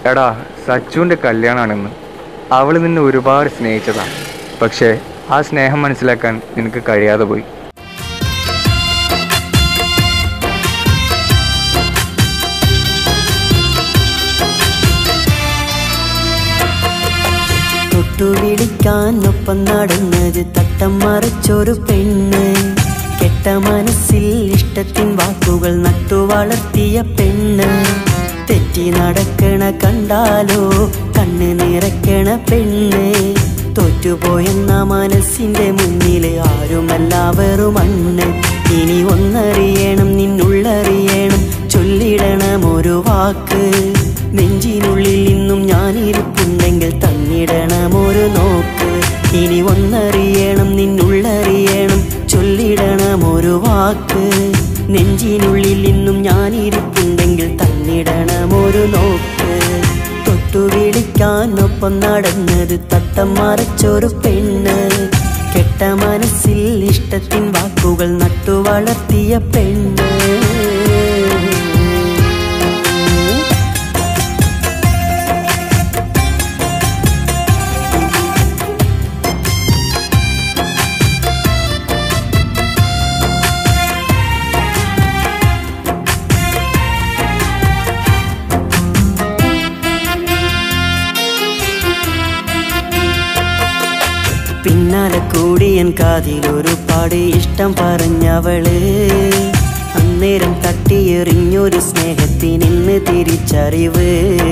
എടാ സച്ചുവിൻ്റെ കല്യാണമാണെന്ന് അവൾ നിന്നെ ഒരുപാട് സ്നേഹിച്ചതാ പക്ഷേ ആ സ്നേഹം മനസ്സിലാക്കാൻ നിനക്ക് കഴിയാതെ പോയി തൊട്ടു വിളിക്കാൻ ഒപ്പം നടന്നത് തട്ടം മറിച്ചൊരു പെണ്ണ് കെട്ട മനസ്സിൽ ഇഷ്ടത്തിൻ വാക്കുകൾ നട്ടു വളർത്തിയ പെണ്ണ് തെറ്റി നടക്കണ കണ്ടാലോ കണ്ണ് നിറയ്ക്കണ പെണ്ണ് തോറ്റുപോയെന്ന മനസ്സിന്റെ മുന്നിൽ ആരുമല്ല വെറും മണ്ണ് ഇനി ഒന്നറിയണം നിന്നുള്ളറിയണം ചൊല്ലിടണം ഒരു വാക്ക് നെഞ്ചിനുള്ളിൽ ഇന്നും ഞാനിരിപ്പുണ്ടെങ്കിൽ തന്നിടണം ഒരു നോക്ക് ഇനി ഒന്നറിയണം നിന്നുള്ളറിയണം ചൊല്ലിടണം ഒരു വാക്ക് നെഞ്ചിനുള്ളിൽ ഇന്നും ഞാനിരിപ്പുണ്ടെങ്കിൽ തന്നിടണം ഒരു നോക്ക് തൊട്ടു വിളിക്കാൻ ഒപ്പം നടന്നത് തട്ടം മറച്ചൊരു പെണ്ണ് കെട്ട മനസ്സിൽ ഇഷ്ടത്തിൻ വാക്കുകൾ നട്ടു വളർത്തിയ പെണ്ണ് പിന്നാലെ കൂടിയൻ കാതിലൊരു പാട് ഇഷ്ടം പറഞ്ഞവള് അന്നേരം തട്ടിയെറിഞ്ഞൊരു സ്നേഹത്തിനിന്ന് തിരിച്ചറിവ്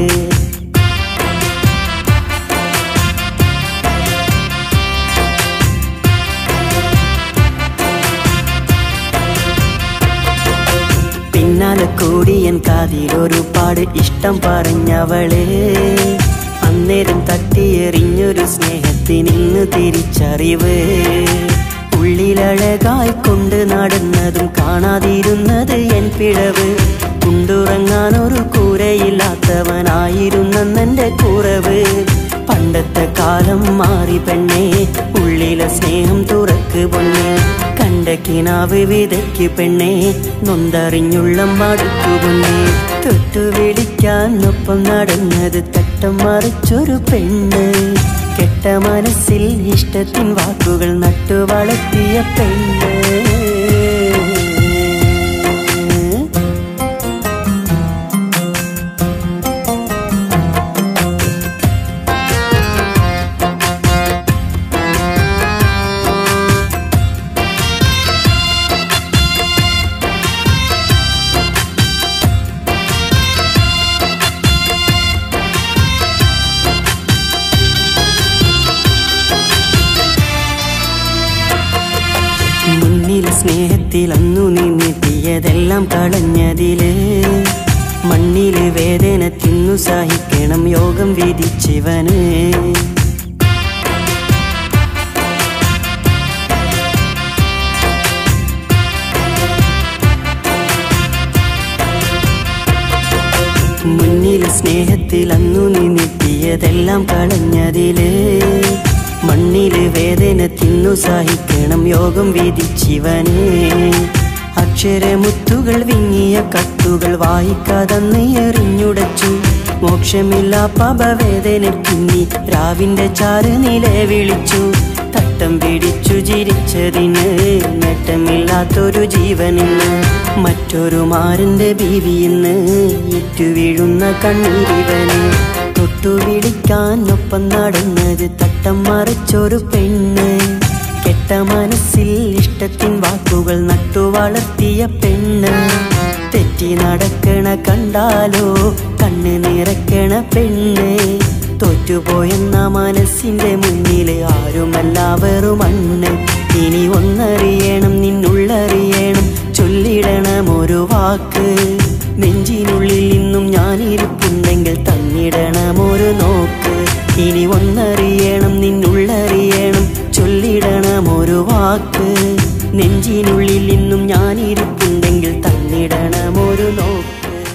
പിന്നാലെ കൂടിയൻ കാതിലൊരു പാട് ഇഷ്ടം പറഞ്ഞവള് അന്നേരം തട്ടിയെറിഞ്ഞൊരു സ്നേഹത്തിനിന്ന് തിരിച്ചറിവ് ഉള്ളിലഴകായി കൊണ്ട് നടന്നതും കാണാതിരുന്നത് എൻ പിഴവ് കൊണ്ടുറങ്ങാൻ ഒരു കൂരയില്ലാത്തവനായിരുന്നെന്റെ കുറവ് പണ്ടത്തെ കാലം മാറി പെണ്ണേ ഉള്ളിലെ സ്നേഹം തുറക്ക് പൊണ്ണേ കണ്ട കിനാവ് വിതയ്ക്ക് പെണ്ണേ നൊന്തറിഞ്ഞുള്ളം മടുക്കു പൊണ്ണേ തൊട്ടു വിളിക്കാൻ ഒപ്പം നടന്നത് തട്ടം മറിച്ചൊരു പെണ്ണ് കെട്ട മനസ്സിൽ ഇഷ്ടത്തിൻ വാക്കുകൾ നട്ടു വളർത്തിയ പെണ്ണ് മുന്നിൽ സ്നേഹത്തിൽ അന്നു നീ നീട്ടിയതെല്ലാം കളഞ്ഞതില് മണ്ണില് വേദന തിന്നു സഹിക്കണം യോഗം വിധിച്ചിവന് മുന്നിൽ സ്നേഹത്തിൽ അന്നു നീ നീട്ടിയതെല്ലാം കളഞ്ഞതില് മണ്ണില് വേദന തിന്നു സഹിക്കണം യോഗം വിധിച്ചിവന് അക്ഷരമുത്തുകൾ വിങ്ങിയ കത്തുകൾ വായിക്കാതന്ന് എറിഞ്ഞുടച്ചു മോക്ഷമില്ല പപവേദന പിന്നി രാവിന്റെ ചാറ് നില വിളിച്ചു തട്ടം പിടിച്ചു ചിരിച്ചതിന് നേട്ടമില്ലാത്തൊരു ജീവനിന്ന് മറ്റൊരു മാറിന്റെ ബീവിയിന്ന് ഇറ്റു വീഴുന്ന കണ്ണീരിവന് തൊട്ടു വിളിക്കാൻ ഒപ്പം നടന്നത് തട്ടം മറിച്ചൊരു പെണ്ണ് കെട്ട മനസ്സിൽ ഇഷ്ടത്തിൻ വാക്കുകൾ നട്ടു വളർത്തിയ പെണ്ണ് തെറ്റി നടക്കണ കണ്ടാലോ കണ്ണ് നിറയ്ക്കണ പെണ്ണ് തോറ്റുപോയെന്ന മനസ്സിന്റെ മുന്നില് ആരുമല്ല വെറും മണ്ണ് ഇനി ഒന്നറിയണം നിന്നുള്ളറിയണം ചൊല്ലിടണം ഒരു വാക്ക് നെഞ്ചിനുള്ളിൽ ഇന്നും ഞാനിരിപ്പുണ്ടെങ്കിൽ തന്നിടണം ഒരു നോക്ക് ഇനി ഒന്നറിയണം നിന്നുള്ളറിയണം ചൊല്ലിടണം ഒരു വാക്ക് നെഞ്ചിനുള്ളിൽ ഇന്നും ഞാനിരിപ്പുണ്ടെങ്കിൽ തന്നിടണം ഒരു നോക്ക്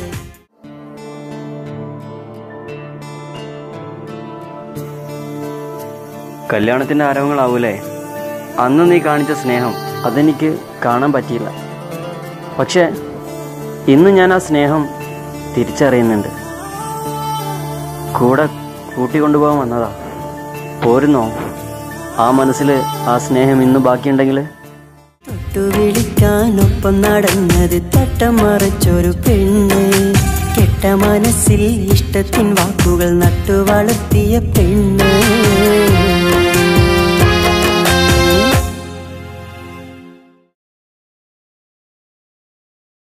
കല്യാണത്തിൻ്റെ ആരവങ്ങളാവൂലേ അന്ന് നീ കാണിച്ച സ്നേഹം അതെനിക്ക് കാണാൻ പറ്റിയില്ല പക്ഷേ ഇന്ന് ഞാൻ ആ സ്നേഹം തിരിച്ചറിയുന്നുണ്ട് കൂടെ കൂട്ടിക്കൊണ്ടുപോകാൻ വന്നതാ പോരുന്നോ ആ മനസ്സിൽ ആ സ്നേഹം ഇന്ന് ബാക്കിയുണ്ടെങ്കിൽ തൊട്ടു വിളിക്കാനൊപ്പം നടന്നത് തട്ടം മറിച്ചൊരു പെണ്ണ് കെട്ട മനസ്സിൽ ഇഷ്ടത്തിൻ വാക്കുകൾ നട്ടു വളർത്തിയ പെണ്ണ്